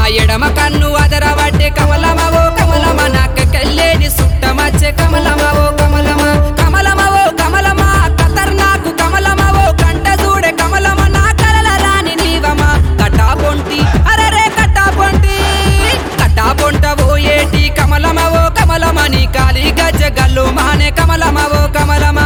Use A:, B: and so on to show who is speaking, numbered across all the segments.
A: ఎడమ కన్ను అదరవట్టే కమలమవో కమలమ నాకెళ్ళేని సుట్టమచ్చే కమలమవో కమలమ కమలమవో కమలమ ఖతర్నాకు కమలమవో కంట చూడే కమలమ నా కలల రాని నీవమా కటా పొంటి అరరే కటా పొంటి కటా పొంట ఓయేటి కమలమవో కమలమని కాలి గజ్జ గల్లు మానే కమలమవో కమలమ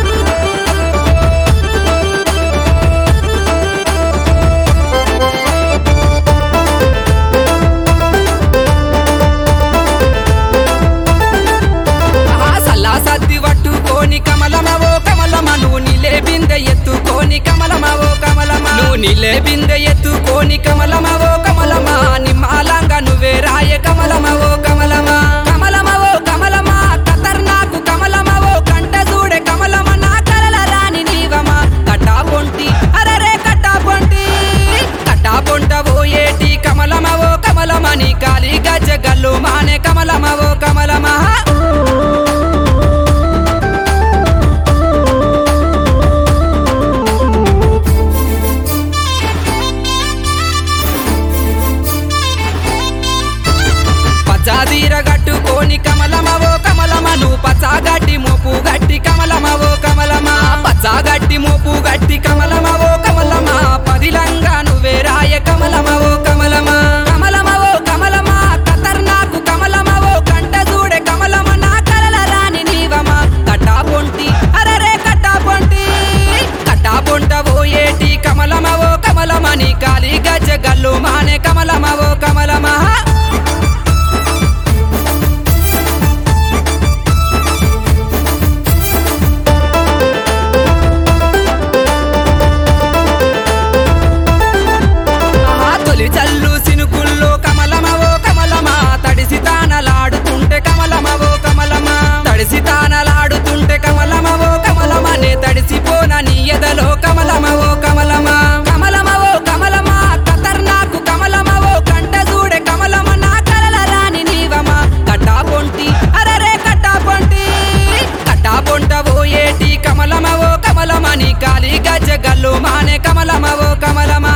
A: ఆ సల్లా సత్తి పట్టుకోని కమలమవో కమలమ నువ్వు నిలే బిందె ఎత్తుకోని కమలమవో కమలమ నువ్వు నిలే బిందె ఎత్తుకోని కమలమవో కమలమ నిమ్మాలంగ నువ్వే రాయ కమలమవో కమలమ కమలమవో కమలమ ఖతర్నాకు కమలమవో కంట చూడే కమలమ నా కలల రాని నీవమా కటా పొంటి అరరే కటా పొంటి కటా పొంట ఓయేటి కమలమవో కమలమని కాలి గజ్జ గల్లు మానే కమలమవో కమలమ పచ్చాదీర గట్టుకోని కమలమవో కమలమ నువ్వు పచ్చాగడ్డి మోపు గట్టి కమలమవో కమలమ పచ్చాగడ్డి మోపు గట్టి కమలమవో కమలమ పదిలంగా నువ్వే రాయ కమలమవో కమలమ కమలమవో కమలమ ఖతర్నాకు కమలమవో కంట చూడే కమలమ నా కలల రాని నీవమా కటా పొంటి అరరే కటా పొంటి కటా పొంట ఓయేటి కమలమవో కమలమని కాలి గజ్జ గల్లు మానే కమలమవో కమలమ ఆహా, తొలి చల్లు సినుకుల్లో కమలమవో కమలమా తడిసి తానలాడుతుంటే కమలమవో కమలమా తడిసి తానలాడుతుంటే కమలమవో కమలమనే తడిసిపోన నీ ఎదలో కమలమవో కమలమా కమలమవో కమలమా ఖతర్నాకు కమలమవో కంట చూడే కమలమ నా కలల రాని నీవమా కట్టా పొంటి అరరే కట్టా పొంటి కట్టా పొంట ఓయేటి కమలమవో కమలమని కాలి గజ్జ గల్లు మానే కమలమవో కమలమా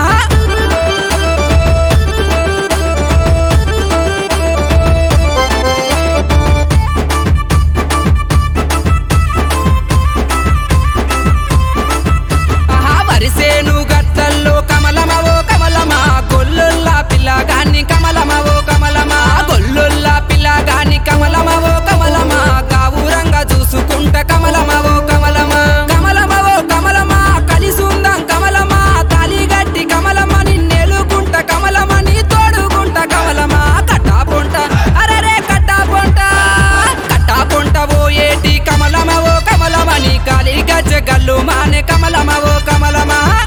A: ఆహా వరిసేను గట్టల్లో కమలమవో కమలమా గొల్లుల్లా పిల్లగాన్ని కమలమవో కమలమా గొల్లుల్లా పిల్లగాన్ని కమలమవో కమలమా కావురంగా చూసుకుంట కమలమవో కమలమా కమలమవో కమలమా కలిసుందం కమలమా తాలిగట్టి కమలమా నిన్నెలుకుంట కమలమా నీ తోడుకుంట కమలమా కట్టా పొంట అరరే కట్టా పొంట కట్టా పొంట ఓయేటి కమలమవో కమలమని కాలి గజ్జ గల్లు మానే కమలమవో కమలమా